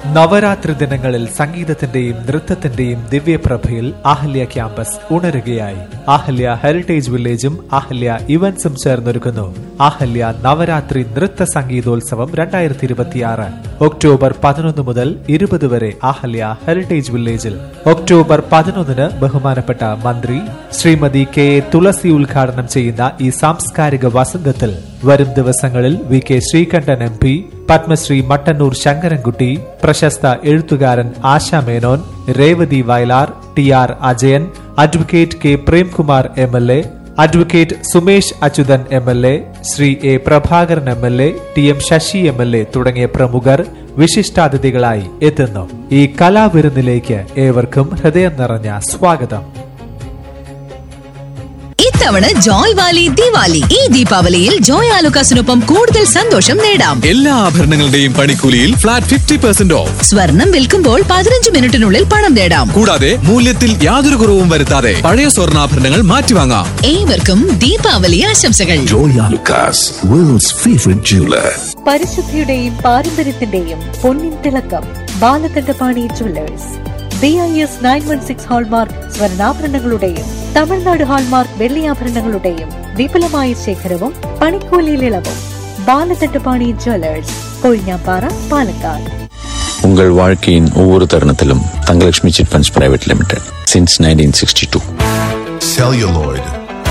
നവരാത്രി ദിനങ്ങളിൽ സംഗീതത്തിന്റെയും നൃത്തത്തിന്റെയും ദിവ്യപ്രഭയിൽ ആഹല്യ ക്യാമ്പസ് ഉണരുകയായി ആഹല്യ ഹെറിറ്റേജ് വില്ലേജും ആഹല്യ ഇവന്റ്സും ചേർന്നൊരുക്കുന്നു ആഹല്യ നവരാത്രി നൃത്ത സംഗീതോത്സവം രണ്ടായിരത്തി ഇരുപത്തിയാറ് ഒക്ടോബർ പതിനൊന്ന് മുതൽ ഇരുപത് വരെ ആഹല്യ ഹെറിറ്റേജ് വില്ലേജിൽ ഒക്ടോബർ പതിനൊന്നിന് ബഹുമാനപ്പെട്ട മന്ത്രി ശ്രീമതി കെ എ തുളസി ഉദ്ഘാടനം ചെയ്യുന്ന ഈ സാംസ്കാരിക വസന്തത്തിൽ വരും ദിവസങ്ങളിൽ V K Sreekandan M P Padma Shri Mattannur Sankarankutty പ്രശസ്ത എഴുത്തുകാരൻ Asha Menon Revathi Vayalar T R Ajayan advocate K Premkumar M L A advocate Sumesh Achuthan M L A Sri A Prabhakaran M L A T M Sasi M L A തുടങ്ങിയ പ്രമുഖർ വിശിഷ്ടാതിഥികളായി എത്തുന്നു ഈ കലാവിരുന്നിലേക്ക് ഏവർക്കും ഹൃദയം നിറഞ്ഞ സ്വാഗതം ഇത്തവണ ജോയ് വാലി ദിവാലി ഈ ദീപാവലിയിൽ ജോയ് ആലുക്കാസിനൊപ്പം കൂടുതൽ സന്തോഷം നേടാം എല്ലാ ആഭരണങ്ങളുടെയും പണിക്കൂലിയിൽ ഫ്ലാറ്റ് ഫിഫ്റ്റി പെർസെന്റ് ഓഫ് സ്വർണം വിൽക്കുമ്പോൾ പതിനഞ്ച് മിനിറ്റിനുള്ളിൽ പണം നേടാം കൂടാതെ മൂല്യത്തിൽ യാതൊരു കുറവും വരുത്താതെ പഴയ സ്വർണ്ണാഭരണങ്ങൾ മാറ്റിവാങ്ങാം ഏവർക്കും ദീപാവലി ആശംസകൾ Joy Lucas, world's favorite jeweler. പരിശുദ്ധിയുടെയും പാരമ്പര്യത്തിന്റെയും പൊന്നിൻ തിളക്കം Balakandapani jewellers B I S nine one six hallmark സ്വർണ്ണാഭരണങ്ങളുടെയും തമിഴ്നാട് ഹാൾമാർക്ക് വെള്ളിയാഭരണങ്ങളുടെയും വിപുലമായ ശേഖരവും പണിക്കൂലിയിൽ ഇളവും ബാലകണ്ഠപാണി ജുവല്ലേഴ്സ് കൊഴിഞ്ഞാപ്പാറ പാലക്കാട് உங்கள் வாழ்க்கையின் ஒவ்வொரு தருணத்திலும் Thangalakshmi chit funds private limited since nineteen sixty two celluloid,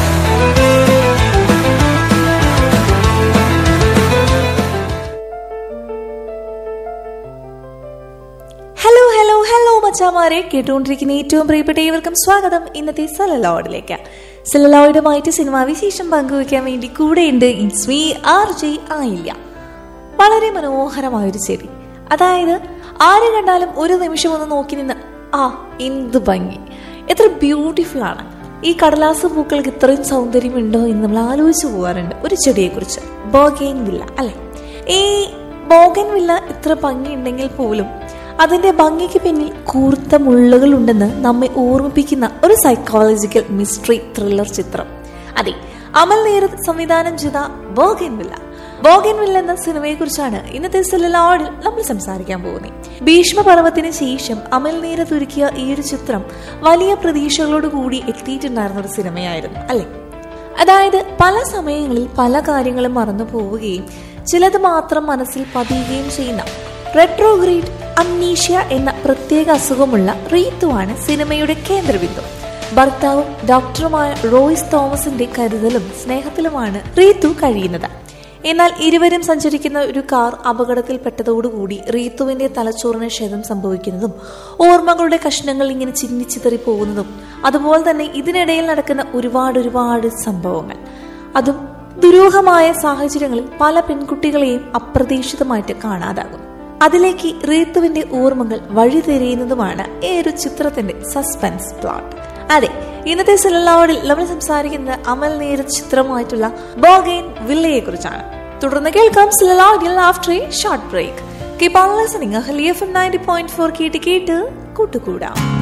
hello hello hello മച്ചാമാരെ കേട്ടുകൊണ്ടിരിക്കുന്ന ഏറ്റവും പ്രിയപ്പെട്ട ഏവർക്കും സ്വാഗതം ഇന്നത്തെ സെലലോയിഡിലേക്ക് സെലലോയിഡുമായിട്ട് സിനിമാ വിശേഷം പങ്കുവയ്ക്കാൻ വേണ്ടി കൂടെയുണ്ട് ഇറ്റ്സ് മീ ആർ ജെ ആയില്ല വളരെ മനോഹരമായൊരു ചെടി അതായത് ആര് കണ്ടാലും ഒരു നിമിഷം ഒന്ന് നോക്കി നിന്ന് ആ എന്ത് ഭംഗി എത്ര ബ്യൂട്ടിഫുൾ ആണ് ഈ കടലാസ് പൂക്കൾക്ക് ഇത്രയും സൗന്ദര്യമുണ്ടോ എന്ന് നമ്മൾ ആലോചിച്ചു പോകാറുണ്ട് ഒരു ചെടിയെക്കുറിച്ച് ബോഗെയിൻ വില്ല അല്ലെ ഈ ബോഗൻ വില്ല ഇത്ര ഭംഗിയുണ്ടെങ്കിൽ പോലും അതിന്റെ ഭംഗിക്ക് പിന്നിൽ കൂർത്ത മുള്ളുകൾ ഉണ്ടെന്ന് നമ്മെ ഓർമ്മിപ്പിക്കുന്ന ഒരു സൈക്കോളജിക്കൽ മിസ്റ്ററി ത്രില്ലർ ചിത്രം അതെ അമൽ നേരത് സംവിധാനം ചെയ്ത ബോഗൻ വില്ല ബോഗൻ വില്ല എന്ന സിനിമയെ കുറിച്ചാണ് ഇന്നത്തെ സെലലോഡിൽ നമ്മൾ സംസാരിക്കാൻ പോകുന്നത് ഭീഷ്മപർവത്തിന് ശേഷം അമൽ നേരത് ഒരുക്കിയ ഈ ഒരു ചിത്രം വലിയ പ്രതീക്ഷകളോട് കൂടി എത്തിയിട്ടുണ്ടായിരുന്ന ഒരു സിനിമയായിരുന്നു അല്ലെ അതായത് പല സമയങ്ങളിൽ പല കാര്യങ്ങളും മറന്നു പോവുകയും ചിലത് മാത്രം മനസ്സിൽ പതിയുകയും ചെയ്യുന്ന റെട്രോഗ്രേഡ് അംനീഷ്യ എന്ന പ്രത്യേക അസുഖമുള്ള റീത്തുവാണ് സിനിമയുടെ കേന്ദ്രബിന്ദു ഭർത്താവും ഡോക്ടറുമായ റോയ്സ് തോമസിന്റെ കരുതലും സ്നേഹത്തിലുമാണ് റീത്തു കഴിയുന്നത് എന്നാൽ ഇരുവരും സഞ്ചരിക്കുന്ന ഒരു കാർ അപകടത്തിൽപ്പെട്ടതോടുകൂടി റീത്തുവിന്റെ തലച്ചോറിന് ക്ഷതം സംഭവിക്കുന്നതും ഓർമ്മകളുടെ കഷ്ണങ്ങൾ ഇങ്ങനെ ചിന്നിച്ചിതറി പോകുന്നതും അതുപോലെ തന്നെ ഇതിനിടയിൽ നടക്കുന്ന ഒരുപാട് ഒരുപാട് സംഭവങ്ങൾ അതും ദുരൂഹമായ സാഹചര്യങ്ങളിൽ പല പെൺകുട്ടികളെയും അപ്രതീക്ഷിതമായിട്ട് കാണാതാകും അതിലേക്ക് റീത്തുവിന്റെ ഓർമ്മകൾ വഴിതെരിയുന്നതുമാണ് ഈ ഒരു ചിത്രത്തിന്റെ സസ്പെൻസ് പ്ലോട്ട് അതെ ഇന്നത്തെ സിലലോഡിൽ നമ്മൾ സംസാരിക്കുന്നത് അമൽ നേര ചിത്രമായിട്ടുള്ള ബോഗൈൻ വില്ലയെ കുറിച്ചാണ് തുടർന്ന് കേൾക്കാം സിലലോഡിൽ after a short break keep on listening Ahalia F ninety point four കേട്ട് കേട്ട് കൂട്ടുകൂടാം